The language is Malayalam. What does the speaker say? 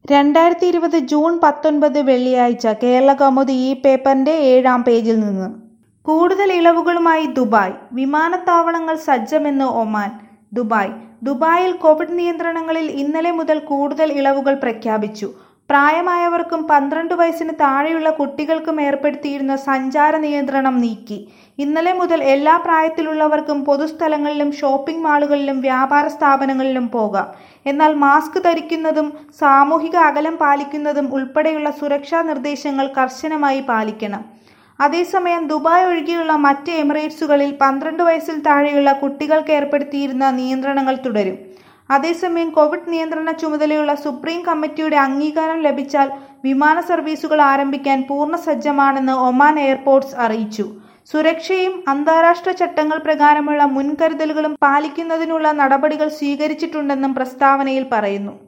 രണ്ടായിരത്തി ഇരുപത് ജൂൺ പത്തൊൻപത് വെള്ളിയാഴ്ച കേരളകൗമുദി ഈ പേപ്പറിന്റെ ഏഴാം പേജിൽ നിന്ന് കൂടുതൽ ഇളവുകളുമായി ദുബായ് വിമാനത്താവളങ്ങൾ സജ്ജമെന്ന് ഒമാൻ ദുബായ് ദുബായിൽ കോവിഡ് നിയന്ത്രണങ്ങളിൽ ഇന്നലെ മുതൽ കൂടുതൽ ഇളവുകൾ പ്രഖ്യാപിച്ചു പ്രായമായവർക്കും പന്ത്രണ്ട് വയസ്സിന് താഴെയുള്ള കുട്ടികൾക്കും ഏർപ്പെടുത്തിയിരുന്ന സഞ്ചാര നിയന്ത്രണം നീക്കി ഇന്നലെ മുതൽ എല്ലാ പ്രായത്തിലുള്ളവർക്കും പൊതുസ്ഥലങ്ങളിലും ഷോപ്പിംഗ് മാളുകളിലും വ്യാപാര സ്ഥാപനങ്ങളിലും പോകാം എന്നാൽ മാസ്ക് ധരിക്കുന്നതും സാമൂഹിക അകലം പാലിക്കുന്നതും ഉൾപ്പെടെയുള്ള സുരക്ഷാ നിർദ്ദേശങ്ങൾ കർശനമായി പാലിക്കണം അതേസമയം ദുബായ് ഒഴികെയുള്ള മറ്റ് എമിറേറ്റ്സുകളിൽ പന്ത്രണ്ട് വയസ്സിൽ താഴെയുള്ള കുട്ടികൾക്ക് ഏർപ്പെടുത്തിയിരുന്ന നിയന്ത്രണങ്ങൾ തുടരും അതേസമയം കോവിഡ് നിയന്ത്രണ ചുമതലയുള്ള സുപ്രീം കമ്മിറ്റിയുടെ അംഗീകാരം ലഭിച്ചാൽ വിമാന സർവീസുകൾ ആരംഭിക്കാൻ പൂർണ്ണ സജ്ജമാണെന്ന് ഒമാൻ എയർപോർട്ട്സ് അറിയിച്ചു സുരക്ഷയും അന്താരാഷ്ട്ര ചട്ടങ്ങൾ പ്രകാരമുള്ള മുൻകരുതലുകളും പാലിക്കുന്നതിനുള്ള നടപടികൾ സ്വീകരിച്ചിട്ടുണ്ടെന്നും പ്രസ്താവനയിൽ പറയുന്നു